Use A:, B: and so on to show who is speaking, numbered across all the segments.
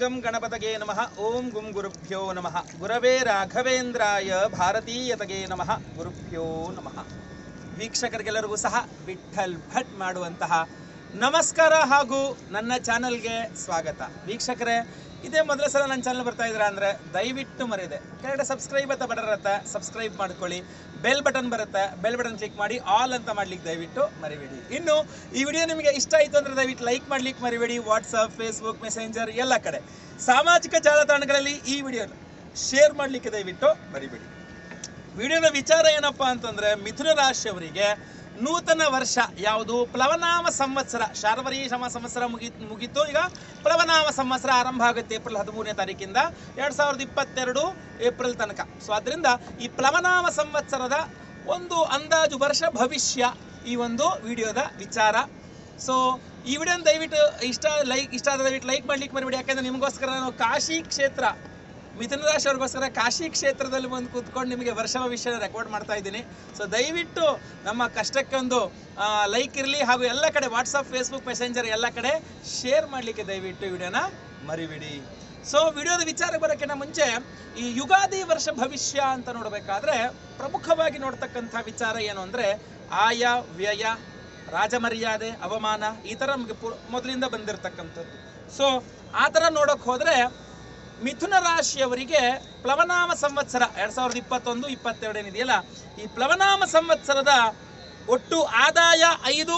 A: ಗಂ ಗಣಪತಗೆ ನಮಃ ಓಂ ಗುಂ ಗುರುಭ್ಯೋ ನಮಃ ಗುರವೇ ರಾಘವೇಂದ್ರಾಯ ಭಾರತೀಯತಗೆ ನಮಃ ಗುರುಭ್ಯೋ ನಮಃ ವೀಕ್ಷಕರಿಗೆಲ್ಲರಿಗೂ ಸಹ ವಿಠಲ್ ಭಟ್ ಮಾಡುವಂತಹ ನಮಸ್ಕಾರ ಹಾಗೂ ನನ್ನ ಚಾನಲ್ಗೆ ಸ್ವಾಗತ ವೀಕ್ಷಕರೇ ಇದೇ ಮೊದಲ ಸಲ ನನ್ನ ಚಾನಲ್ ಬರ್ತಾ ಇದ್ದೀರಾ ಅಂದ್ರೆ ದಯವಿಟ್ಟು ಮರೆಯದೆ ಕೆಳಗಡೆ ಸಬ್ಸ್ಕ್ರೈಬ್ ಅಂತ ಬಟನ್ ಇರುತ್ತೆ ಸಬ್ಸ್ಕ್ರೈಬ್ ಮಾಡ್ಕೊಳ್ಳಿ ಬೆಲ್ ಬಟನ್ ಬರುತ್ತೆ ಬೆಲ್ ಬಟನ್ ಕ್ಲಿಕ್ ಮಾಡಿ ಆಲ್ ಅಂತ ಮಾಡ್ಲಿಕ್ಕೆ ದಯವಿಟ್ಟು ಮರಿಬೇಡಿ ಇನ್ನು ಈ ವಿಡಿಯೋ ನಿಮಗೆ ಇಷ್ಟ ಆಯಿತು ಅಂದ್ರೆ ದಯವಿಟ್ಟು ಲೈಕ್ ಮಾಡ್ಲಿಕ್ಕೆ ಮರಿಬೇಡಿ ವಾಟ್ಸಪ್ ಫೇಸ್ಬುಕ್ ಮೆಸೆಂಜರ್ ಎಲ್ಲ ಕಡೆ ಸಾಮಾಜಿಕ ಜಾಲತಾಣಗಳಲ್ಲಿ ಈ ವಿಡಿಯೋ ಶೇರ್ ಮಾಡಲಿಕ್ಕೆ ದಯವಿಟ್ಟು ಮರಿಬೇಡಿ ವಿಡಿಯೋದ ವಿಚಾರ ಏನಪ್ಪಾ ಅಂತಂದ್ರೆ ಮಿಥುನ ರಾಶಿಯವರಿಗೆ ನೂತನ ವರ್ಷ ಯಾವುದು ಪ್ಲವನಾಮ ಸಂವತ್ಸರ ಶಾರ್ವರಿ ಸಮ ಸಂವತ್ಸರ ಮುಗಿ ಮುಗೀತು ಈಗ ಪ್ಲವನಾಮ ಸಂವತ್ಸರ ಆರಂಭ ಆಗುತ್ತೆ ಏಪ್ರಿಲ್ ಹದಿಮೂರನೇ ತಾರೀಕಿಂದ ಎರಡ್ ಸಾವಿರದ ಇಪ್ಪತ್ತೆರಡು ಏಪ್ರಿಲ್ ತನಕ ಸೊ ಅದರಿಂದ ಈ ಪ್ಲವನಾಮ ಸಂವತ್ಸರದ ಒಂದು ಅಂದಾಜು ವರ್ಷ ಭವಿಷ್ಯ ಈ ಒಂದು ವಿಡಿಯೋದ ವಿಚಾರ ಸೊ ಈ ವಿಡಿಯೋನ ದಯವಿಟ್ಟು ಇಷ್ಟ ಲೈಕ್ ಇಷ್ಟ ಆದ ದಯವಿಟ್ಟು ಲೈಕ್ ಮಾಡ್ಲಿಕ್ಕೆ ಮರಿಬೇಡಿ ಯಾಕಂದ್ರೆ ನಿಮಗೋಸ್ಕರ ನಾನು ಕಾಶಿ ಕ್ಷೇತ್ರ ಮಿಥುನ ರಾಶಿ ಅವ್ರಿಗೋಸ್ಕರ ಕಾಶಿ ಕ್ಷೇತ್ರದಲ್ಲಿ ಬಂದು ಕೂತ್ಕೊಂಡು ನಿಮಗೆ ವರ್ಷ ಭವಿಷ್ಯನ ರೆಕಾರ್ಡ್ ಮಾಡ್ತಾ ಇದ್ದೀನಿ ಸೊ ದಯವಿಟ್ಟು ನಮ್ಮ ಕಷ್ಟಕ್ಕೆ ಒಂದು ಲೈಕ್ ಇರಲಿ ಹಾಗೂ ಎಲ್ಲ ಕಡೆ ವಾಟ್ಸಪ್ ಫೇಸ್ಬುಕ್ ಮೆಸೆಂಜರ್ ಎಲ್ಲ ಕಡೆ ಶೇರ್ ಮಾಡಲಿಕ್ಕೆ ದಯವಿಟ್ಟು ವಿಡಿಯೋನ ಮರಿಬಿಡಿ ಸೊ ವಿಡಿಯೋದ ವಿಚಾರಕ್ಕೆ ಬರೋಕ್ಕಿಂತ ಮುಂಚೆ ಈ ಯುಗಾದಿ ವರ್ಷ ಭವಿಷ್ಯ ಅಂತ ನೋಡಬೇಕಾದ್ರೆ ಪ್ರಮುಖವಾಗಿ ನೋಡ್ತಕ್ಕಂಥ ವಿಚಾರ ಏನು ಅಂದರೆ ಆಯ ವ್ಯಯ ರಾಜಮರ್ಯಾದೆ ಅವಮಾನ ಈ ಥರ ನಮಗೆ ಪು- ಮೊದಲಿಂದ ಬಂದಿರತಕ್ಕಂಥದ್ದು ಸೊ ಆ ಥರ ನೋಡೋಕೆ ಹೋದರೆ ಮಿಥುನ ರಾಶಿಯವರಿಗೆ ಪ್ಲವನಾಮ ಸಂವತ್ಸರ ಎರಡ್ ಸಾವಿರದ ಇಪ್ಪತ್ತೊಂದು ಇಪ್ಪತ್ತೆರಡು ಏನಿದೆಯಲ್ಲ ಈ ಪ್ಲವನಾಮ ಸಂವತ್ಸರದ ಒಟ್ಟು ಆದಾಯ ಐದು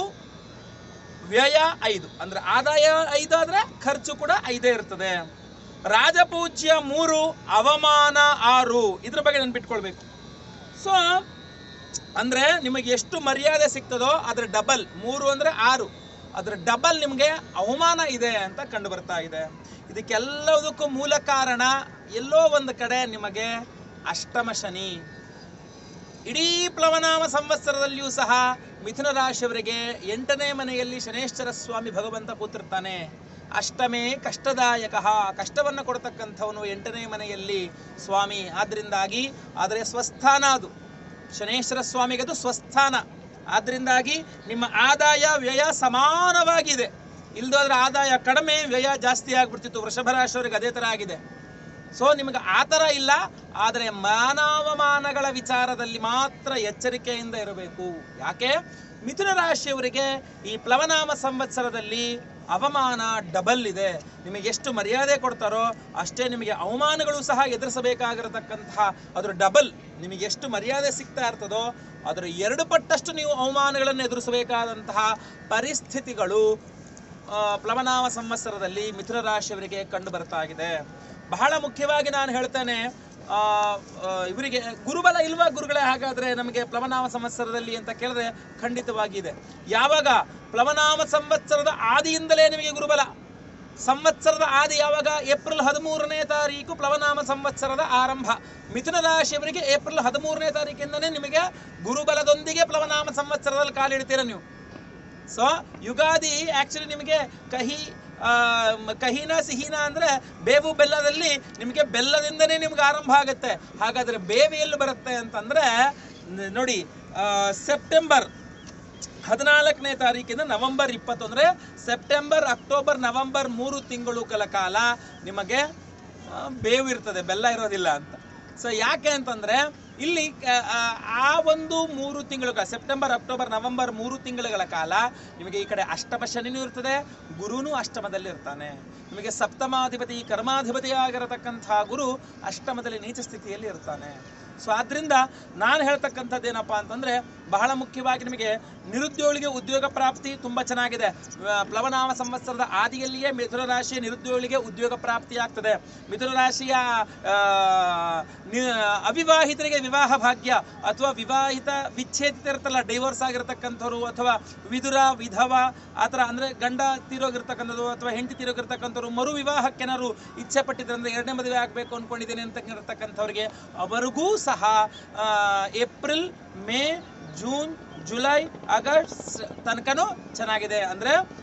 A: ವ್ಯಯ ಐದು ಅಂದ್ರೆ ಆದಾಯ ಐದು ಆದ್ರೆ ಖರ್ಚು ಕೂಡ ಐದೇ ಇರ್ತದೆ ರಾಜಪೂಜ್ಯ ಮೂರು ಅವಮಾನ ಆರು ಇದ್ರ ಬಗ್ಗೆ ನೆನ್ಪಿಟ್ಕೊಳ್ಬೇಕು ಸೊ ಅಂದ್ರೆ ನಿಮಗೆ ಎಷ್ಟು ಮರ್ಯಾದೆ ಸಿಗ್ತದೋ ಅದ್ರ ಡಬಲ್ ಮೂರು ಅಂದ್ರೆ ಆರು ಅದ್ರ ಡಬಲ್ ನಿಮಗೆ ಅವಮಾನ ಇದೆ ಅಂತ ಕಂಡು ಬರ್ತಾ ಇದೆ ಇದಕ್ಕೆಲ್ಲದಕ್ಕೂ ಮೂಲ ಕಾರಣ ಎಲ್ಲೋ ಒಂದು ಕಡೆ ನಿಮಗೆ ಅಷ್ಟಮ ಶನಿ ಇಡೀ ಪ್ಲವನಾಮ ಸಂವತ್ಸರದಲ್ಲಿಯೂ ಸಹ ಮಿಥುನ ರಾಶಿಯವರಿಗೆ ಎಂಟನೇ ಮನೆಯಲ್ಲಿ ಶನೇಶ್ವರ ಸ್ವಾಮಿ ಭಗವಂತ ಕೂತಿರ್ತಾನೆ ಅಷ್ಟಮೇ ಕಷ್ಟದಾಯಕ ಕಷ್ಟವನ್ನು ಕೊಡ್ತಕ್ಕಂಥವನು ಎಂಟನೇ ಮನೆಯಲ್ಲಿ ಸ್ವಾಮಿ ಆದ್ರಿಂದಾಗಿ ಆದರೆ ಸ್ವಸ್ಥಾನ ಅದು ಶನೇಶ್ವರ ಸ್ವಾಮಿಗೆ ಅದು ಸ್ವಸ್ಥಾನ ಆದ್ರಿಂದಾಗಿ ನಿಮ್ಮ ಆದಾಯ ವ್ಯಯ ಸಮಾನವಾಗಿದೆ ಇಲ್ದೋದ್ರೆ ಆದಾಯ ಕಡಿಮೆ ವ್ಯಯ ಜಾಸ್ತಿ ಆಗ್ಬಿಡ್ತಿತ್ತು ವೃಷಭ ರಾಶಿಯವರಿಗೆ ಅದೇ ಥರ ಆಗಿದೆ ಸೊ ನಿಮಗೆ ಆ ಥರ ಇಲ್ಲ ಆದರೆ ಮಾನವಮಾನಗಳ ವಿಚಾರದಲ್ಲಿ ಮಾತ್ರ ಎಚ್ಚರಿಕೆಯಿಂದ ಇರಬೇಕು ಯಾಕೆ ಮಿಥುನ ರಾಶಿಯವರಿಗೆ ಈ ಪ್ಲವನಾಮ ಸಂವತ್ಸರದಲ್ಲಿ ಅವಮಾನ ಡಬಲ್ ಇದೆ ನಿಮಗೆ ಎಷ್ಟು ಮರ್ಯಾದೆ ಕೊಡ್ತಾರೋ ಅಷ್ಟೇ ನಿಮಗೆ ಅವಮಾನಗಳು ಸಹ ಎದುರಿಸಬೇಕಾಗಿರತಕ್ಕಂತಹ ಅದರ ಡಬಲ್ ನಿಮಗೆ ಎಷ್ಟು ಮರ್ಯಾದೆ ಸಿಗ್ತಾ ಇರ್ತದೋ ಅದರ ಎರಡು ಪಟ್ಟಷ್ಟು ನೀವು ಅವಮಾನಗಳನ್ನು ಎದುರಿಸಬೇಕಾದಂತಹ ಪರಿಸ್ಥಿತಿಗಳು ಆ, ಪ್ಲವನಾಮ ಸಂವತ್ಸರದಲ್ಲಿ ಮಿಥುನ ರಾಶಿಯವರಿಗೆ ಕಂಡು ಬರ್ತಾ ಇದೆ ಬಹಳ ಮುಖ್ಯವಾಗಿ ನಾನು ಹೇಳ್ತೇನೆ ಆ, ಆ, ಇವರಿಗೆ ಗುರುಬಲ ಇಲ್ವಾ ಗುರುಗಳೇ ಹಾಗಾದ್ರೆ ನಮಗೆ ಪ್ಲವನಾಮ ಸಂವತ್ಸರದಲ್ಲಿ ಅಂತ ಕೇಳಿದ್ರೆ ಖಂಡಿತವಾಗಿದೆ ಯಾವಾಗ ಪ್ಲವನಾಮ ಸಂವತ್ಸರದ ಆದಿಯಿಂದಲೇ ನಿಮಗೆ ಗುರುಬಲ ಸಂವತ್ಸರದ ಆದಿ ಯಾವಾಗ ಏಪ್ರಿಲ್ ಹದಿಮೂರನೇ ತಾರೀಕು ಪ್ಲವನಾಮ ಸಂವತ್ಸರದ ಆರಂಭ ಮಿಥುನ ರಾಶಿಯವರಿಗೆ ಏಪ್ರಿಲ್ ಹದಿಮೂರನೇ ತಾರೀಕಿಂದನೇ ನಿಮಗೆ ಗುರುಬಲದೊಂದಿಗೆ ಪ್ಲವನಾಮ ಸಂವತ್ಸರದಲ್ಲಿ ಕಾಲಿಡ್ತೀರ ನೀವು ಸೊ ಯುಗಾದಿ ಆಕ್ಚುಲಿ ನಿಮಗೆ ಕಹಿ ಆ, ಮ- ಕಹಿನ ಸಿಹಿನ ಅಂದ್ರೆ ಬೇವು ಬೆಲ್ಲದಲ್ಲಿ ನಿಮಗೆ ಬೆಲ್ಲದಿಂದನೇ ನಿಮ್ಗೆ ಆರಂಭ ಆಗುತ್ತೆ ಹಾಗಾದ್ರೆ ಬೇವು ಎಲ್ಲಿ ಬರುತ್ತೆ ಅಂತಂದ್ರೆ ನ- ನೋಡಿ ಆ, ಸೆಪ್ಟೆಂಬರ್ ಹದಿನಾಲ್ಕನೇ ತಾರೀಕಿಂದ ನವೆಂಬರ್ ಇಪ್ಪತ್ತು ಅಂದ್ರೆ ಸೆಪ್ಟೆಂಬರ್ ಅಕ್ಟೋಬರ್ ನವೆಂಬರ್ ಮೂರು ತಿಂಗಳುಗಳ ಕಾಲ ನಿಮಗೆ ಆ, ಬೇವು ಇರ್ತದೆ ಬೆಲ್ಲ ಇರೋದಿಲ್ಲ ಅಂತ ಸೊ ಯಾಕೆ ಅಂತಂದ್ರೆ ಇಲ್ಲಿ ಆ, ಆ, ಆ ಒಂದು ಮೂರು ತಿಂಗಳ ಸೆಪ್ಟೆಂಬರ್ ಅಕ್ಟೋಬರ್ ನವೆಂಬರ್ ಮೂರು ತಿಂಗಳುಗಳ ಕಾಲ ನಿಮಗೆ ಈ ಕಡೆ ಅಷ್ಟಮ ಶನಿನೂ ಇರ್ತದೆ ಗುರುನೂ ಅಷ್ಟಮದಲ್ಲಿ ಇರ್ತಾನೆ ನಿಮಗೆ ಸಪ್ತಮಾಧಿಪತಿ ಕರ್ಮಾಧಿಪತಿ ಆಗಿರತಕ್ಕಂಥ ಗುರು ಅಷ್ಟಮದಲ್ಲಿ ನೀಚ ಸ್ಥಿತಿಯಲ್ಲಿ ಇರ್ತಾನೆ ಸೊ ಆದ್ರಿಂದ ನಾನು ಹೇಳ್ತಕ್ಕಂಥದ್ದು ಏನಪ್ಪಾ ಅಂತಂದ್ರೆ ಬಹಳ ಮುಖ್ಯವಾಗಿ ನಿಮಗೆ ನಿರುದ್ಯೋಗಿಗೆ ಉದ್ಯೋಗ ಪ್ರಾಪ್ತಿ ತುಂಬಾ ಚೆನ್ನಾಗಿದೆ ಆ, ಪ್ಲವನಾಮ ಸಂವತ್ಸರದ ಆದಿಯಲ್ಲಿಯೇ ಮಿಥುನ ರಾಶಿಯ ನಿರುದ್ಯೋಗಿಗೆ ಉದ್ಯೋಗ ಪ್ರಾಪ್ತಿ ಆಗ್ತದೆ ಮಿಥುನ ರಾಶಿಯ ಆ, ನಿ- ಅವಿವಾಹಿತರಿಗೆ ವಿವಾಹ ಭಾಗ್ಯ ಅಥವಾ ವಿವಾಹಿತ ವಿಚ್ಛೇದಿತ ಇರುತ್ತಲ್ಲ ಡೈವೋರ್ಸ್ ಆಗಿರ್ತಕ್ಕಂಥವ್ರು ಅಥವಾ ವಿದುರ ವಿಧವ ಆ ಥರ ಅಂದ್ರೆ ಗಂಡ ತೀರೋಗಿರ್ತಕ್ಕಂಥದ್ದು ಅಥವಾ ಹೆಂಡತಿ ತೀರೋಗಿರ್ತಕ್ಕಂಥವ್ರು ಮರು ವಿವಾಹಕ್ಕೇನಾದ್ರು ಇಚ್ಛೆ ಪಟ್ಟಿದ್ರೆ ಅಂದ್ರೆ ಎರಡನೇ ಮದುವೆ ಆಗಬೇಕು ಅನ್ಕೊಂಡಿದ್ದೇನೆ ಅಂತ ಇರ್ತಕ್ಕಂಥವ್ರಿಗೆ ಅವರಿಗೂ ಸಹ ಆ, April May June July August ತನಕನೂ ಚೆನ್ನಾಗಿದೆ ಅಂದ್ರೆ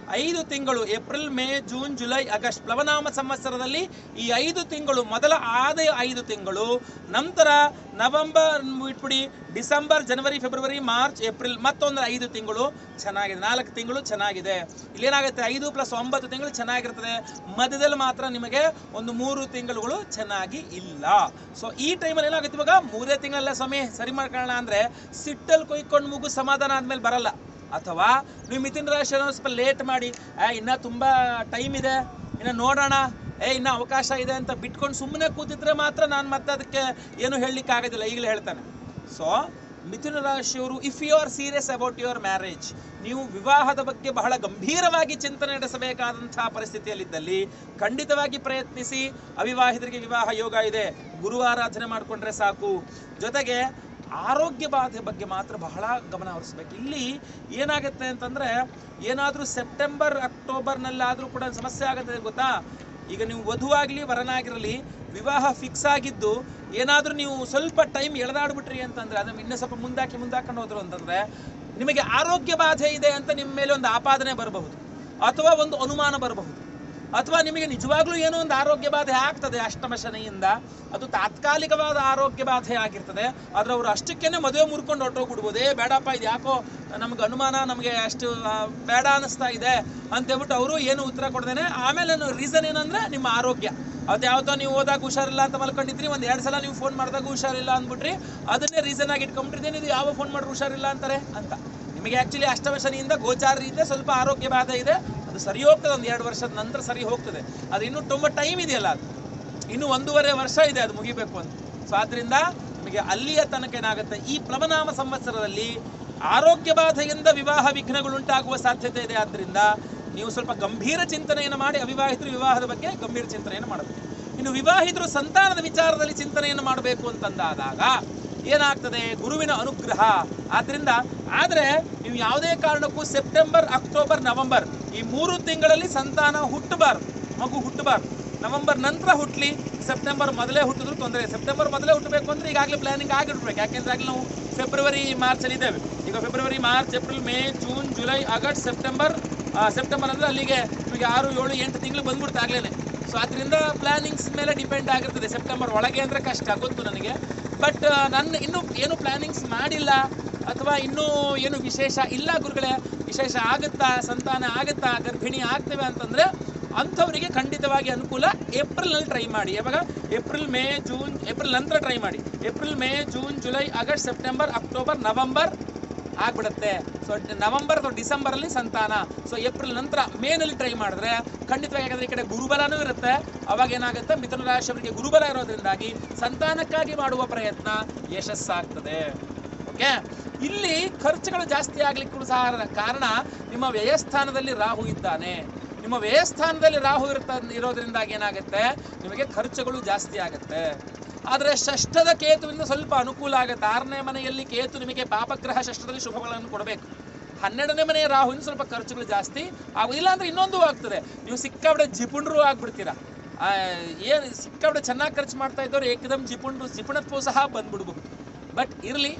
A: ಐದು ತಿಂಗಳು April May June July August ಪ್ಲವನಾಮ ಸಂವತ್ಸರದಲ್ಲಿ ಈ ಐದು ತಿಂಗಳು ಮೊದಲ ಆದ ಐದು ತಿಂಗಳು ನಂತರ ನವೆಂಬರ್ ಬಿಟ್ಬಿಡಿ ಡಿಸೆಂಬರ್ ಜನವರಿ ಫೆಬ್ರವರಿ ಮಾರ್ಚ್ ಏಪ್ರಿಲ್ ಮತ್ತೊಂದು ಐದು ತಿಂಗಳು ಚೆನ್ನಾಗಿದೆ ನಾಲ್ಕು ತಿಂಗಳು ಚೆನ್ನಾಗಿದೆ ಇಲ್ಲೇನಾಗುತ್ತೆ ಐದು ಪ್ಲಸ್ ಒಂಬತ್ತು ತಿಂಗಳು ಚೆನ್ನಾಗಿರ್ತದೆ ಮಧ್ಯದಲ್ಲಿ ಮಾತ್ರ ನಿಮಗೆ ಒಂದು ಮೂರು ತಿಂಗಳುಗಳು ಚೆನ್ನಾಗಿ ಇಲ್ಲ ಸೊ ಈ ಟೈಮಲ್ಲಿ ಏನಾಗುತ್ತೆ ಇವಾಗ ಮೂರೇ ತಿಂಗಳಲ್ಲ ಸ್ವಾಮಿ ಸರಿ ಮಾಡ್ಕೊಳ್ಳೋಣ ಅಂದ್ರೆ ಸಿಟ್ಟಲ್ಲಿ ಕೊಯ್ಕೊಂಡು ಮುಗು ಸಮಾಧಾನ ಆದ್ಮೇಲೆ ಬರಲ್ಲ ಅಥವಾ ನೀವು ಮಿಥುನ ರಾಶಿ ಅನ್ನೋ ಸ್ವಲ್ಪ ಲೇಟ್ ಮಾಡಿ ಆ, ಇನ್ನ ತುಂಬಾ ಟೈಮ್ ಇದೆ ಇನ್ನ ನೋಡೋಣ ಏ ಇನ್ನ ಅವಕಾಶ ಇದೆ ಅಂತ ಬಿಟ್ಕೊಂಡು ಸುಮ್ಮನೆ ಕೂತಿದ್ರೆ ಮಾತ್ರ ನಾನು ಮತ್ತೆ ಅದಕ್ಕೆ ಏನು ಹೇಳಲಿಕ್ಕೆ ಆಗೋದಿಲ್ಲ ಈಗಲೇ ಹೇಳ್ತಾನೆ ಸೊ ಮಿಥುನ ರಾಶಿಯವರು if you are serious about your marriage ನೀವು ವಿವಾಹದ ಬಗ್ಗೆ ಬಹಳ ಗಂಭೀರವಾಗಿ ಚಿಂತನೆ ನಡೆಸಬೇಕಾದಂತಹ ಪರಿಸ್ಥಿತಿಯಲ್ಲಿದ್ದಲ್ಲಿ ಖಂಡಿತವಾಗಿ ಪ್ರಯತ್ನಿಸಿ ಅವಿವಾಹಿತರಿಗೆ ವಿವಾಹ ಯೋಗ ಇದೆ ಗುರುವಾರಾಧನೆ ಮಾಡಿಕೊಂಡ್ರೆ ಸಾಕು ಜೊತೆಗೆ ಆರೋಗ್ಯ ಬಾಧೆ ಬಗ್ಗೆ ಮಾತ್ರ ಬಹಳ ಗಮನ ಹರಿಸ್ಬೇಕು ಇಲ್ಲಿ ಏನಾಗುತ್ತೆ ಅಂತಂದ್ರೆ ಏನಾದರೂ ಸೆಪ್ಟೆಂಬರ್ ಅಕ್ಟೋಬರ್ನಲ್ಲಾದರೂ ಕೂಡ ಸಮಸ್ಯೆ ಆಗುತ್ತೆ ಗೊತ್ತಾ ಈಗ ನೀವು ವಧುವಾಗ್ಲಿ ವರನಾಗಿರಲಿ ವಿವಾಹ ಫಿಕ್ಸ್ ಆಗಿದ್ದು ಏನಾದರೂ ನೀವು ಸ್ವಲ್ಪ ಟೈಮ್ ಎಳೆದಾಡ್ಬಿಟ್ರಿ ಅಂತಂದ್ರೆ ಅದನ್ನ ಇನ್ನೂ ಸ್ವಲ್ಪ ಮುಂದಾಕಿ ಮುಂದಾಕೊಂಡು ಹೋದ್ರು ಅಂತಂದ್ರೆ ನಿಮಗೆ ಆರೋಗ್ಯ ಬಾಧೆ ಇದೆ ಅಂತ ನಿಮ್ಮ ಮೇಲೆ ಒಂದು ಆಪಾದನೆ ಬರಬಹುದು ಅಥವಾ ಒಂದು ಅನುಮಾನ ಬರಬಹುದು ಅಥವಾ ನಿಮಗೆ ನಿಜವಾಗ್ಲೂ ಏನೋ ಒಂದು ಆರೋಗ್ಯ ಬಾಧೆ ಆಗ್ತದೆ ಅಷ್ಟಮ ಶನಿಯಿಂದ ಅದು ತಾತ್ಕಾಲಿಕವಾದ ಆರೋಗ್ಯ ಬಾಧೆ ಆಗಿರ್ತದೆ ಆದ್ರೆ ಅವರು ಅಷ್ಟಕ್ಕೇನೆ ಮದುವೆ ಮುರ್ಕೊಂಡು ಹೊರಟೋಗ್ಬಿಡ್ಬೋದು ಏ ಬೇಡಪ್ಪ ಇದು ಯಾಕೋ ನಮ್ಗೆ ಅನುಮಾನ ನಮಗೆ ಅಷ್ಟು ಆ, ಬೇಡ ಅನ್ನಿಸ್ತಾ ಇದೆ ಅಂತೇಳ್ಬಿಟ್ಟು ಅವರು ಏನು ಉತ್ತರ ಕೊಡ್ದೇನೆ ಆಮೇಲೆ ರೀಸನ್ ಏನಂದ್ರೆ ನಿಮ್ಮ ಆರೋಗ್ಯ ಅದು ಯಾವತ್ತೋ ನೀವು ಹೋದಾಗ ಹುಷಾರಿಲ್ಲ ಅಂತ ಮಲ್ಕೊಂಡಿದ್ರಿ ಒಂದ್ ಎರಡ್ ಸಲ ನೀವು ಫೋನ್ ಮಾಡಿದಾಗ ಹುಷಾರಿಲ್ಲ ಅಂದ್ಬಿಟ್ರಿ ಅದನ್ನೇ ರೀಸನ್ ಆಗಿ ಇಟ್ಕೊಂಡ್ಬಿಟ್ಟಿದ್ದೇನೆ ಇದು ಯಾವ ಫೋನ್ ಮಾಡಿದ್ರೆ ಹುಷಾರಿಲ್ಲ ಅಂತಾರೆ ಅಂತ ನಿಮಗೆ ಆಕ್ಚುಲಿ ಅಷ್ಟಮ ಶನಿಯಿಂದ ಗೋಚಾರದಿಂದ ಸ್ವಲ್ಪ ಆರೋಗ್ಯ ಬಾಧೆ ಇದೆ ಅದು ಸರಿ ಹೋಗ್ತದೆ ಒಂದು ಎರಡು ವರ್ಷದ ನಂತರ ಸರಿ ಹೋಗ್ತದೆ ಅದು ಇನ್ನೂ ತುಂಬ ಟೈಮ್ ಇದೆಯಲ್ಲ ಅದು ಇನ್ನು ಒಂದೂವರೆ ವರ್ಷ ಇದೆ ಅದು ಮುಗಿಬೇಕು ಅಂತ ಸೊ ಆದ್ರಿಂದ ನಿಮಗೆ ಅಲ್ಲಿಯ ತನಕ ಏನಾಗುತ್ತೆ ಈ ಪ್ಲವನಾಮ ಸಂವತ್ಸರದಲ್ಲಿ ಆರೋಗ್ಯ ಬಾಧೆಯಿಂದ ವಿವಾಹ ವಿಘ್ನಗಳುಂಟಾಗುವ ಸಾಧ್ಯತೆ ಇದೆ ಆದ್ರಿಂದ ನೀವು ಸ್ವಲ್ಪ ಗಂಭೀರ ಚಿಂತನೆಯನ್ನು ಮಾಡಿ ಅವಿವಾಹಿತರು ವಿವಾಹದ ಬಗ್ಗೆ ಗಂಭೀರ ಚಿಂತನೆಯನ್ನು ಮಾಡಬೇಕು ಇನ್ನು ವಿವಾಹಿತರು ಸಂತಾನದ ವಿಚಾರದಲ್ಲಿ ಚಿಂತನೆಯನ್ನು ಮಾಡಬೇಕು ಅಂತಂದಾದಾಗ ಏನಾಗ್ತದೆ ಗುರುವಿನ ಅನುಗ್ರಹ ಆದ್ರಿಂದ ಆದ್ರೆ ನೀವು ಯಾವುದೇ ಕಾರಣಕ್ಕೂ ಸೆಪ್ಟೆಂಬರ್ ಅಕ್ಟೋಬರ್ ನವೆಂಬರ್ ಈ ಮೂರು ತಿಂಗಳಲ್ಲಿ ಸಂತಾನ ಹುಟ್ಟಬಾರ್ದು ಮಗು ಹುಟ್ಟಬಾರ್ದು ನವೆಂಬರ್ ನಂತರ ಹುಟ್ಲಿ ಸೆಪ್ಟೆಂಬರ್ ಮೊದಲೇ ಹುಟ್ಟಿದ್ರು ತೊಂದರೆ ಸೆಪ್ಟೆಂಬರ್ ಮೊದಲೇ ಹುಟ್ಟಬೇಕು ಅಂದ್ರೆ ಈಗಾಗಲೇ ಪ್ಲಾನಿಂಗ್ ಆಗಿರ್ಬೇಕು ಯಾಕೆಂದ್ರೆ ಆಗಲೇ ನಾವು ಫೆಬ್ರವರಿ ಮಾರ್ಚ್ ಅಲ್ಲಿ ಇದ್ದೇವೆ ಈಗ ಫೆಬ್ರವರಿ March April May June July August September ಆ, ಸೆಪ್ಟೆಂಬರ್ ಅಂದ್ರೆ ಅಲ್ಲಿಗೆ ನಿಮಗೆ ಆರು ಏಳು ಎಂಟು ತಿಂಗಳು ಬಂದ್ಬಿಡುತ್ತೆ ಆಗ್ಲೇನೆ ಸೊ ಅದರಿಂದ ಪ್ಲಾನಿಂಗ್ಸ್ ಮೇಲೆ ಡಿಪೆಂಡ್ ಆಗಿರ್ತದೆ ಸೆಪ್ಟೆಂಬರ್ ಒಳಗೆ ಅಂದ್ರೆ ಕಷ್ಟ ಗೊತ್ತು ನನಗೆ ಬಟ್ ನನ್ನ ಇನ್ನೂ ಏನು ಪ್ಲಾನಿಂಗ್ಸ್ ಮಾಡಿಲ್ಲ ಅಥವಾ ಇನ್ನೂ ಏನು ವಿಶೇಷ ಇಲ್ಲ ಗುರುಗಳೇ ವಿಶೇಷ ಆಗುತ್ತಾ ಸಂತಾನ ಆಗುತ್ತಾ ಗರ್ಭಿಣಿ ಆಗ್ತೇವೆ ಅಂತಂದ್ರೆ ಅಂಥವರಿಗೆ ಖಂಡಿತವಾಗಿ ಅನುಕೂಲ ಏಪ್ರಿಲ್ನಲ್ಲಿ ಟ್ರೈ ಮಾಡಿ ಯಾವಾಗ ಏಪ್ರಿಲ್ ಮೇ ಜೂನ್ ಏಪ್ರಿಲ್ ನಂತರ ಟ್ರೈ ಮಾಡಿ April May June July August September October November ಆಗ್ಬಿಡುತ್ತೆ ಸೊ ನವೆಂಬರ್ ಅಥವಾ ಡಿಸೆಂಬರ್ ಅಲ್ಲಿ ಸಂತಾನ ಸೊ ಏಪ್ರಿಲ್ ನಂತರ ಮೇನಲ್ಲಿ ಟ್ರೈ ಮಾಡಿದ್ರೆ ಖಂಡಿತವಾಗಿ ಯಾಕಂದ್ರೆ ಈ ಕಡೆ ಗುರುಬಲನೂ ಇರುತ್ತೆ ಅವಾಗ ಏನಾಗುತ್ತೆ ಮಿಥುನ ರಾಶಿಯವರಿಗೆ ಗುರುಬಲ ಇರೋದ್ರಿಂದಾಗಿ ಸಂತಾನಕ್ಕಾಗಿ ಮಾಡುವ ಪ್ರಯತ್ನ ಯಶಸ್ಸಾಗ್ತದೆ ಓಕೆ ಇಲ್ಲಿ ಖರ್ಚುಗಳು ಜಾಸ್ತಿ ಆಗ್ಲಿಕ್ಕೂ ಸಹ ಕಾರಣ ನಿಮ್ಮ ವ್ಯಯಸ್ಥಾನದಲ್ಲಿ ರಾಹು ಇದ್ದಾನೆ ನಿಮ್ಮ ವ್ಯಯಸ್ಥಾನದಲ್ಲಿ ರಾಹು ಇರ್ತ ಇರೋದ್ರಿಂದಾಗಿ ಏನಾಗುತ್ತೆ ನಿಮಗೆ ಖರ್ಚುಗಳು ಜಾಸ್ತಿ ಆಗುತ್ತೆ ಆದರೆ ಷಷ್ಠದ ಕೇತುವಿಂದ ಸ್ವಲ್ಪ ಅನುಕೂಲ ಆಗುತ್ತೆ ಆರನೇ ಮನೆಯಲ್ಲಿ ಕೇತು ನಿಮಗೆ ಪಾಪಗ್ರಹ ಷಷ್ಠದಲ್ಲಿ ಶುಭಗಳನ್ನು ಕೊಡಬೇಕು ಹನ್ನೆರಡನೇ ಮನೆಯ ರಾಹುವಿನ ಸ್ವಲ್ಪ ಖರ್ಚುಗಳು ಜಾಸ್ತಿ ಆಗುದಿಲ್ಲ ಅಂದ್ರೆ ಇನ್ನೊಂದು ಆಗ್ತದೆ ನೀವು ಸಿಕ್ಕಾಬಿಡೆ ಜಿಪುಣರು ಆಗ್ಬಿಡ್ತೀರಾ ಆ, ಏನ್ ಸಿಕ್ಕಾಬಿಡೆ ಚೆನ್ನಾಗಿ ಖರ್ಚು ಮಾಡ್ತಾ ಇದ್ದವ್ರು ಏಕದಮ್ ಜಿಪುಣರು ಜಿಪುಣತ್ವ ಸಹ ಬಂದ್ಬಿಡ್ಬಹುದು ಬಟ್ ಇರಲಿ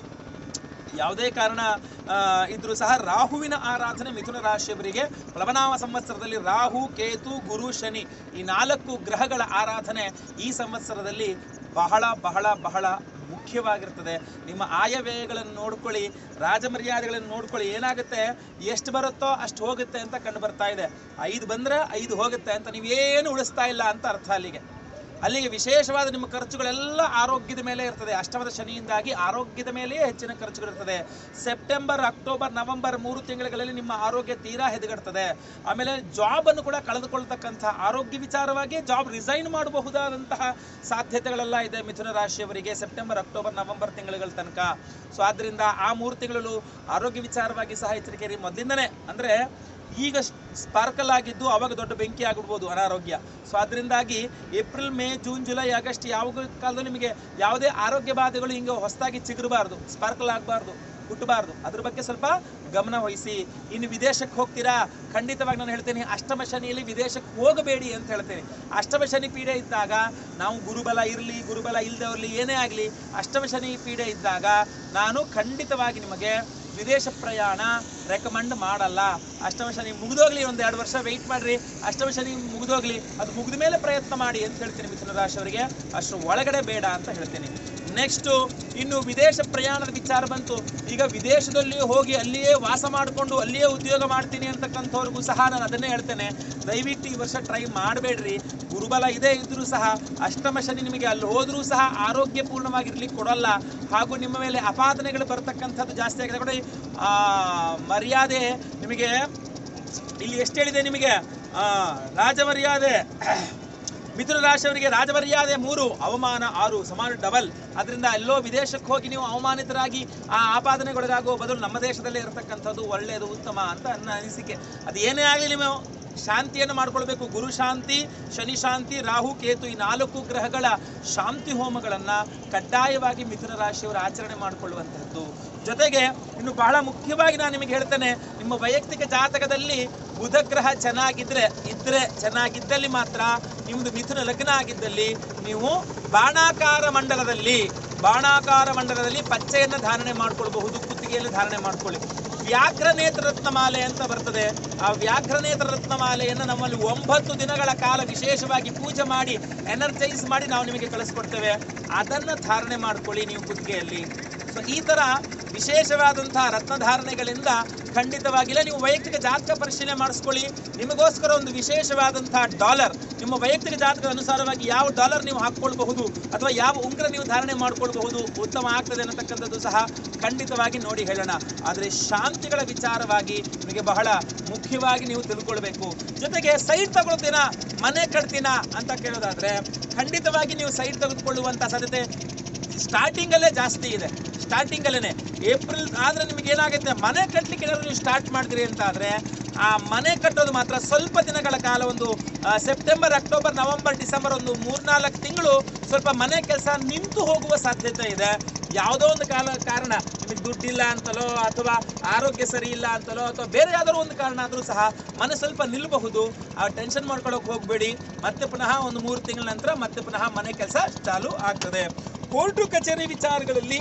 A: ಯಾವುದೇ ಕಾರಣ ಆ, ಇದ್ರೂ ಸಹ ರಾಹುವಿನ ಆರಾಧನೆ ಮಿಥುನ ರಾಶಿಯವರಿಗೆ ಪ್ಲವನಾಮ ಸಂವತ್ಸರದಲ್ಲಿ ರಾಹು ಕೇತು ಗುರು ಶನಿ ಈ ನಾಲ್ಕು ಗ್ರಹಗಳ ಆರಾಧನೆ ಈ ಸಂವತ್ಸರದಲ್ಲಿ ಬಹಳ ಬಹಳ ಬಹಳ ಮುಖ್ಯವಾಗಿರ್ತದೆ ನಿಮ್ಮ ಆಯವ್ಯಯಗಳನ್ನು ನೋಡ್ಕೊಳ್ಳಿ ರಾಜಮರ್ಯಾದೆಗಳನ್ನು ನೋಡ್ಕೊಳ್ಳಿ ಏನಾಗುತ್ತೆ ಎಷ್ಟು ಬರುತ್ತೋ ಅಷ್ಟು ಹೋಗುತ್ತೆ ಅಂತ ಕಂಡು ಬರ್ತಾ ಇದೆ ಐದು ಬಂದ್ರೆ ಐದು ಹೋಗುತ್ತೆ ಅಂತ ನೀವೇನು ಉಳಿಸ್ತಾ ಇಲ್ಲ ಅಂತ ಅರ್ಥ ಅಲ್ಲಿಗೆ ಅಲ್ಲಿಗೆ ವಿಶೇಷವಾದ ನಿಮ್ಮ ಖರ್ಚುಗಳೆಲ್ಲ ಆರೋಗ್ಯದ ಮೇಲೆ ಇರ್ತದೆ ಅಷ್ಟಮದ ಶನಿಯಿಂದಾಗಿ ಆರೋಗ್ಯದ ಮೇಲೆಯೇ ಹೆಚ್ಚಿನ ಖರ್ಚುಗಳಿರ್ತದೆ ಸೆಪ್ಟೆಂಬರ್ ಅಕ್ಟೋಬರ್ ನವೆಂಬರ್ ಮೂರು ತಿಂಗಳುಗಳಲ್ಲಿ ನಿಮ್ಮ ಆರೋಗ್ಯ ತೀರಾ ಹೆದಗಡ್ತದೆ ಆಮೇಲೆ ಜಾಬ್ ಅನ್ನು ಕೂಡ ಕಳೆದುಕೊಳ್ತಕ್ಕಂಥ ಆರೋಗ್ಯ ವಿಚಾರವಾಗಿ ಜಾಬ್ ರಿಸೈನ್ ಮಾಡಬಹುದಾದಂತಹ ಸಾಧ್ಯತೆಗಳೆಲ್ಲ ಇದೆ ಮಿಥುನ ರಾಶಿಯವರಿಗೆ ಸೆಪ್ಟೆಂಬರ್ ಅಕ್ಟೋಬರ್ ನವೆಂಬರ್ ತಿಂಗಳುಗಳ ತನಕ ಸೊ ಆದ್ರಿಂದ ಆ ಮೂರು ತಿಂಗಳು ಆರೋಗ್ಯ ವಿಚಾರವಾಗಿ ಸಹ ಎಚ್ಚರಿಕೆ ಇರಿ ಮೊದಲಿಂದನೇ ಅಂದ್ರೆ ಈಗ ಸ್ಪಾರ್ಕಲ್ ಆಗಿದ್ದು ಅವಾಗ ದೊಡ್ಡ ಬೆಂಕಿ ಆಗಿಬಿಡ್ಬೋದು ಅನಾರೋಗ್ಯ ಸೊ ಅದರಿಂದಾಗಿ April May June July August ಯಾವ ಕಾಲದಲ್ಲಿ ನಿಮಗೆ ಯಾವುದೇ ಆರೋಗ್ಯ ಬಾಧೆಗಳು ಹಿಂಗೆ ಹೊಸದಾಗಿ ಚಿಗುರಬಾರ್ದು ಸ್ಪಾರ್ಕಲ್ ಆಗಬಾರ್ದು ಹುಟ್ಟಬಾರ್ದು ಅದ್ರ ಬಗ್ಗೆ ಸ್ವಲ್ಪ ಗಮನ ವಹಿಸಿ ಇನ್ನು ವಿದೇಶಕ್ಕೆ ಹೋಗ್ತೀರಾ ಖಂಡಿತವಾಗಿ ನಾನು ಹೇಳ್ತೇನೆ ಅಷ್ಟಮ ಶನಿಯಲ್ಲಿ ವಿದೇಶಕ್ಕೆ ಹೋಗಬೇಡಿ ಅಂತ ಹೇಳ್ತೇನೆ ಅಷ್ಟಮ ಶನಿ ಪೀಡೆ ಇದ್ದಾಗ ನಾವು ಗುರುಬಲ ಇರಲಿ ಗುರುಬಲ ಇಲ್ಲದೆ ಇರಲಿ ಏನೇ ಆಗಲಿ ಅಷ್ಟಮ ಶನಿ ಪೀಡೆ ಇದ್ದಾಗ ನಾನು ಖಂಡಿತವಾಗಿ ನಿಮಗೆ ವಿದೇಶ ಪ್ರಯಾಣ ರೆಕಮೆಂಡ್ ಮಾಡಲ್ಲ ಅಷ್ಟಮ ಶನಿ ಮುಗಿದೋಗ್ಲಿ ಒಂದು ಎರಡು ವರ್ಷ ವೆಯ್ಟ್ ಮಾಡ್ರಿ ಅಷ್ಟಮ ಶನಿ ಮುಗಿದೋಗ್ಲಿ ಅದು ಮುಗಿದ ಮೇಲೆ ಪ್ರಯತ್ನ ಮಾಡಿ ಅಂತ ಹೇಳ್ತೀನಿ ಮಿಥುನ ರಾಶಿಯವರಿಗೆ ಅಷ್ಟು ಒಳಗಡೆ ಬೇಡ ಅಂತ ಹೇಳ್ತೀನಿ ನೆಕ್ಸ್ಟ್ ಇನ್ನು ವಿದೇಶ ಪ್ರಯಾಣದ ವಿಚಾರ ಬಂತು ಈಗ ವಿದೇಶದಲ್ಲಿ ಹೋಗಿ ಅಲ್ಲಿಯೇ ವಾಸ ಮಾಡಿಕೊಂಡು ಅಲ್ಲಿಯೇ ಉದ್ಯೋಗ ಮಾಡ್ತೀನಿ ಅಂತಕ್ಕಂಥವ್ರಿಗೂ ಸಹ ನಾನು ಅದನ್ನೇ ಹೇಳ್ತೇನೆ ದಯವಿಟ್ಟು ಈ ವರ್ಷ ಟ್ರೈ ಮಾಡಬೇಡ್ರಿ ಗುರುಬಲ ಇದೆ ಇದ್ರೂ ಸಹ ಅಷ್ಟಮ ಶನಿ ನಿಮಗೆ ಅಲ್ಲಿ ಹೋದ್ರೂ ಸಹ ಆರೋಗ್ಯಪೂರ್ಣವಾಗಿರ್ಲಿಕ್ಕೆ ಕೊಡಲ್ಲ ಹಾಗೂ ನಿಮ್ಮ ಮೇಲೆ ಅಪಾದನೆಗಳು ಬರ್ತಕ್ಕಂಥದ್ದು ಜಾಸ್ತಿ ಆಗಿದೆ ನೋಡಿ ಆ, ಮರ್ಯಾದೆ ನಿಮಗೆ ಇಲ್ಲಿ ಎಷ್ಟು ಹೇಳಿದೆ ನಿಮಗೆ ಆ, ರಾಜಮರ್ಯಾದೆ ಮಿಥುನ ರಾಶಿಯವರಿಗೆ ರಾಜಮರ್ಯಾದೆ ಮೂರು ಅವಮಾನ ಆರು ಸಮಾನ ಡಬಲ್ ಅದರಿಂದ ಎಲ್ಲೋ ವಿದೇಶಕ್ಕೆ ಹೋಗಿ ನೀವು ಅವಮಾನಿತರಾಗಿ ಆ ಆಪಾದನೆಗೊಳಗಾಗುವ ಬದಲು ನಮ್ಮ ದೇಶದಲ್ಲೇ ಇರತಕ್ಕಂಥದ್ದು ಒಳ್ಳೆಯದು ಉತ್ತಮ ಅಂತ ನನ್ನ ಅನಿಸಿಕೆ ಅದು ಏನೇ ಆಗಲಿ ನೀವು ಶಾಂತಿಯನ್ನು ಮಾಡ್ಕೊಳ್ಬೇಕು ಗುರು ಶಾಂತಿ ಶನಿ ಶಾಂತಿ ರಾಹು ಕೇತು ಈ ನಾಲ್ಕು ಗ್ರಹಗಳ ಶಾಂತಿ ಹೋಮಗಳನ್ನ ಕಡ್ಡಾಯವಾಗಿ ಮಿಥುನ ರಾಶಿಯವರು ಆಚರಣೆ ಮಾಡಿಕೊಳ್ಳುವಂತಹದ್ದು ಜೊತೆಗೆ ಇನ್ನು ಬಹಳ ಮುಖ್ಯವಾಗಿ ನಾನು ನಿಮಗೆ ಹೇಳ್ತೇನೆ ನಿಮ್ಮ ವೈಯಕ್ತಿಕ ಜಾತಕದಲ್ಲಿ ಬುಧ ಗ್ರಹ ಚೆನ್ನಾಗಿದ್ರೆ ಇದ್ರೆ ಚೆನ್ನಾಗಿದ್ದಲ್ಲಿ ಮಾತ್ರ ನಿಮ್ದು ಮಿಥುನ ಲಗ್ನ ಆಗಿದ್ದಲ್ಲಿ ನೀವು ಬಾಣಾಕಾರ ಮಂಡಲದಲ್ಲಿ ಬಾಣಾಕಾರ ಮಂಡಲದಲ್ಲಿ ಪಚ್ಚೆಯನ್ನು ಧಾರಣೆ ಮಾಡ್ಕೊಳ್ಬಹುದು ಕುತ್ತಿಗೆಯಲ್ಲಿ ಧಾರಣೆ ಮಾಡ್ಕೊಳ್ಳಿ ವ್ಯಾಘ್ರ ನೇತ್ರ ರತ್ನಮಾಲೆ ಅಂತ ಬರ್ತದೆ ಆ ವ್ಯಾಘ್ರ ನೇತ್ರ ರತ್ನಮಾಲೆಯನ್ನು ನಮ್ಮಲ್ಲಿ ಒಂಬತ್ತು ದಿನಗಳ ಕಾಲ ವಿಶೇಷವಾಗಿ ಪೂಜೆ ಮಾಡಿ ಎನರ್ಜೈಸ್ ಮಾಡಿ ನಾವು ನಿಮಗೆ ಕಳಿಸ್ಕೊಡ್ತೇವೆ ಅದನ್ನ ಧಾರಣೆ ಮಾಡ್ಕೊಳ್ಳಿ ನೀವು ಕುತ್ತಿಗೆಯಲ್ಲಿ ಸೊ ಈ ತರ ವಿಶೇಷವಾದಂತಹ ರತ್ನಧಾರಣೆಗಳಿಂದ ಖಂಡಿತವಾಗಿಲ್ಲ ನೀವು ವೈಯಕ್ತಿಕ ಜಾತಕ ಪರಿಶೀಲನೆ ಮಾಡಿಸ್ಕೊಳ್ಳಿ ನಿಮಗೋಸ್ಕರ ಒಂದು ವಿಶೇಷವಾದಂತಹ ಡಾಲರ್ ನಿಮ್ಮ ವೈಯಕ್ತಿಕ ಜಾತಕದ ಅನುಸಾರವಾಗಿ ಯಾವ ಡಾಲರ್ ನೀವು ಹಾಕ್ಕೊಳ್ಬಹುದು ಅಥವಾ ಯಾವ ಉಂಗುರ ನೀವು ಧಾರಣೆ ಮಾಡ್ಕೊಳ್ಬಹುದು ಉತ್ತಮ ಆಗ್ತದೆ ಅನ್ನತಕ್ಕಂಥದ್ದು ಸಹ ಖಂಡಿತವಾಗಿ ನೋಡಿ ಹೇಳೋಣ ಆದರೆ ಶಾಂತಿಗಳ ವಿಚಾರವಾಗಿ ನಿಮಗೆ ಬಹಳ ಮುಖ್ಯವಾಗಿ ನೀವು ತಿಳ್ಕೊಳ್ಬೇಕು ಜೊತೆಗೆ ಸೈಟ್ ತಗೊಳ್ತೀನಾ ಮನೆ ಕಟ್ತೀನಾ ಅಂತ ಕೇಳೋದಾದ್ರೆ ಖಂಡಿತವಾಗಿ ನೀವು ಸೈಟ್ ತೆಗೆದುಕೊಳ್ಳುವಂತ ಸಾಧ್ಯತೆ ಸ್ಟಾರ್ಟಿಂಗ್ ಅಲ್ಲೇ ಜಾಸ್ತಿ ಇದೆ ಸ್ಟಾರ್ಟಿಂಗ್ ಅಲ್ಲೇನೆ ಏಪ್ರಿಲ್ ಆದ್ರೆ ನಿಮಗೆ ಏನಾಗುತ್ತೆ ಮನೆ ಕಟ್ಲಿಕ್ಕೆ ಏನಾದ್ರು ನೀವು ಸ್ಟಾರ್ಟ್ ಮಾಡ್ತೀರಿ ಅಂತ ಆದ್ರೆ ಆ ಮನೆ ಕಟ್ಟೋದು ಮಾತ್ರ ಸ್ವಲ್ಪ ದಿನಗಳ ಕಾಲ ಒಂದು ಆ, ಸೆಪ್ಟೆಂಬರ್ ಅಕ್ಟೋಬರ್ ನವೆಂಬರ್ ಡಿಸೆಂಬರ್ ಒಂದು ಮೂರ್ನಾಲ್ಕು ತಿಂಗಳು ಸ್ವಲ್ಪ ಮನೆ ಕೆಲಸ ನಿಂತು ಹೋಗುವ ಸಾಧ್ಯತೆ ಇದೆ ಯಾವುದೋ ಒಂದು ಕಾಲ ಕಾರಣ ನಿಮಗೆ ದುಡ್ಡಿಲ್ಲ ಅಂತಲೋ ಅಥವಾ ಆರೋಗ್ಯ ಸರಿ ಇಲ್ಲ ಅಂತಲೋ ಅಥವಾ ಬೇರೆ ಯಾವ್ದಾದ್ರು ಒಂದು ಕಾರಣ ಆದರೂ ಸಹ ಮನೆ ಸ್ವಲ್ಪ ನಿಲ್ಲಬಹುದು ಆ ಟೆನ್ಷನ್ ಮಾಡ್ಕೊಳ್ಳೋಕೆ ಹೋಗಬೇಡಿ ಮತ್ತೆ ಪುನಃ ಒಂದು ಮೂರು ತಿಂಗಳ ನಂತರ ಮತ್ತೆ ಪುನಃ ಮನೆ ಕೆಲಸ ಚಾಲು ಆಗ್ತದೆ ಕೋರ್ಟು ಕಚೇರಿ ವಿಚಾರಗಳಲ್ಲಿ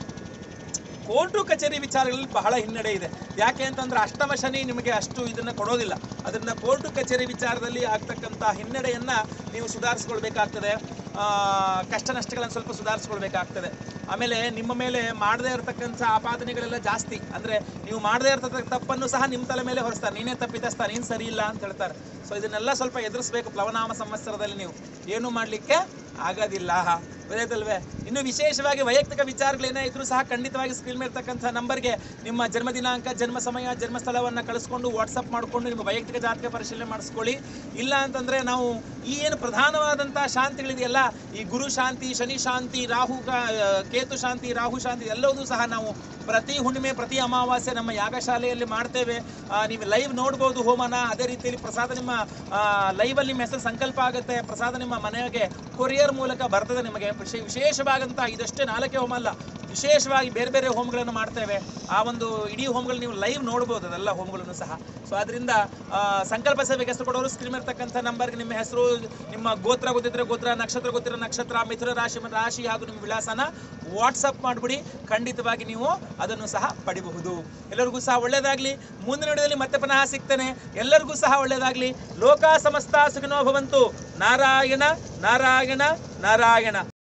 A: ಕೋರ್ಟು ಕಚೇರಿ ವಿಚಾರಗಳಲ್ಲಿ ಬಹಳ ಹಿನ್ನಡೆ ಇದೆ ಯಾಕೆ ಅಂತಂದ್ರೆ ಅಷ್ಟಮ ಶನಿ ನಿಮಗೆ ಅಷ್ಟು ಇದನ್ನ ಕೊಡೋದಿಲ್ಲ ಅದರಿಂದ ಕೋರ್ಟು ಕಚೇರಿ ವಿಚಾರದಲ್ಲಿ ಆಗ್ತಕ್ಕಂಥ ಹಿನ್ನಡೆಯನ್ನ ನೀವು ಸುಧಾರಿಸ್ಕೊಳ್ಬೇಕಾಗ್ತದೆ ಆ, ಕಷ್ಟ ನಷ್ಟಗಳನ್ನು ಸ್ವಲ್ಪ ಸುಧಾರಿಸ್ಕೊಳ್ಬೇಕಾಗ್ತದೆ ಆಮೇಲೆ ನಿಮ್ಮ ಮೇಲೆ ಮಾಡದೇ ಇರತಕ್ಕಂಥ ಆಪಾದನೆಗಳೆಲ್ಲ ಜಾಸ್ತಿ ಅಂದ್ರೆ ನೀವು ಮಾಡದೇ ಇರತಕ್ಕ ತಪ್ಪನ್ನು ಸಹ ನಿಮ್ಮ ತಲೆ ಮೇಲೆ ಹೊರಿಸ್ತಾರೆ ನೀನೇ ತಪ್ಪಿತಸ್ತ ನೀನು ಸರಿ ಇಲ್ಲ ಅಂತ ಹೇಳ್ತಾರೆ ಸೊ ಇದನ್ನೆಲ್ಲ ಸ್ವಲ್ಪ ಎದುರಿಸ್ಬೇಕು ಪ್ಲವನಾಮ ಸಂವತ್ಸರದಲ್ಲಿ ನೀವು ಏನು ಮಾಡಲಿಕ್ಕೆ ಆಗೋದಿಲ್ಲ ಗೊತ್ತಾಯ್ತಲ್ವೇ ಇನ್ನು ವಿಶೇಷವಾಗಿ ವೈಯಕ್ತಿಕ ವಿಚಾರಗಳೇನೇ ಇದ್ರೂ ಸಹ ಖಂಡಿತವಾಗಿ ಸ್ಕ್ರೀನ್ ಮೇಲೆ ಇರ್ತಕ್ಕಂಥ ನಂಬರ್ಗೆ ನಿಮ್ಮ ಜನ್ಮ ದಿನಾಂಕ ಜನ್ಮ ಸಮಯ ಜನ್ಮ ಸ್ಥಳವನ್ನು ಕಳಿಸ್ಕೊಂಡು ವಾಟ್ಸಪ್ ಮಾಡಿಕೊಂಡು ನಿಮ್ಮ ವೈಯಕ್ತಿಕ ಜಾತಕ ಪರಿಶೀಲನೆ ಮಾಡಿಸ್ಕೊಳ್ಳಿ ಇಲ್ಲ ಅಂತಂದ್ರೆ ನಾವು ಈ ಏನು ಪ್ರಧಾನವಾದಂತಹ ಶಾಂತಿಗಳಿದೆಯಲ್ಲ ಈ ಗುರು ಶಾಂತಿ ಶನಿ ಶಾಂತಿ ರಾಹು ಕಾ- ಕೇತು ಶಾಂತಿ ರಾಹು ಶಾಂತಿ ಎಲ್ಲವೂ ಸಹ ನಾವು ಪ್ರತಿ ಹುಣ್ಣಿಮೆ ಪ್ರತಿ ಅಮಾವಾಸ್ಯೆ ನಮ್ಮ ಯಾಗಶಾಲೆಯಲ್ಲಿ ಮಾಡ್ತೇವೆ ಆ, ನೀವು ಲೈವ್ ನೋಡ್ಬೋದು ಹೋಮನ ಅದೇ ರೀತಿಯಲ್ಲಿ ಪ್ರಸಾದ ನಿಮ್ಮ ಲೈವ್ ಅಲ್ಲಿ ನಿಮ್ಮ ಹೆಸರು ಸಂಕಲ್ಪ ಆಗುತ್ತೆ ಪ್ರಸಾದ ನಿಮ್ಮ ಮನೆಗೆ ಕೊರಿಯರ್ ಮೂಲಕ ಬರ್ತದೆ ನಿಮಗೆ ವಿಶೇ- ವಿಶೇಷವಾದಂತಹ ಇದಷ್ಟೇ ನಾಲ್ಕೇ ಹೋಮ ಅಲ್ಲ ವಿಶೇಷವಾಗಿ ಬೇರೆ ಬೇರೆ ಹೋಮಗಳನ್ನು ಮಾಡ್ತೇವೆ ಆ ಒಂದು ಇಡೀ ಹೋಮಗಳು ನೀವು ಲೈವ್ ನೋಡ್ಬೋದು ಅದೆಲ್ಲ ಹೋಮಗಳನ್ನು ಸಹ ಸೊ ಅದರಿಂದ ಆ, ಸಂಕಲ್ಪ ಸೇವೆಗೆ ಹೆಸರು ಕೊಡೋರು ಸ್ಕ್ರೀನ್ ಇರ್ತಕ್ಕಂಥ ನಂಬರ್ಗೆ ನಿಮ್ಮ ಹೆಸರು ನಿಮ್ಮ ಗೋತ್ರ ಗೊತ್ತಿದ್ರೆ ಗೋತ್ರ ನಕ್ಷತ್ರ ಗೊತ್ತಿರೋ ನಕ್ಷತ್ರ ಮಿಥುನ ರಾಶಿ ಮತ್ತು ರಾಶಿ ಹಾಗೂ ನಿಮ್ಮ ವಿಳಾಸನ ವಾಟ್ಸಪ್ ಮಾಡಿಬಿಡಿ ಖಂಡಿತವಾಗಿ ನೀವು ಅದನ್ನು ಸಹ ಪಡಿಬಹುದು ಎಲ್ಲರಿಗೂ ಸಹ ಒಳ್ಳೆಯದಾಗಲಿ ಮುಂದಿನ ವಿಡಿಯೋದಲ್ಲಿ ಮತ್ತೆ ಪುನಃ ಸಿಗ್ತೇನೆ ಎಲ್ಲರಿಗೂ ಸಹ ಒಳ್ಳೆಯದಾಗಲಿ ಲೋಕ ಸಮಸ್ತ ಸುಖಿನೋ ಭವಂತು ನಾರಾಯಣ ನಾರಾಯಣ ನಾರಾಯಣ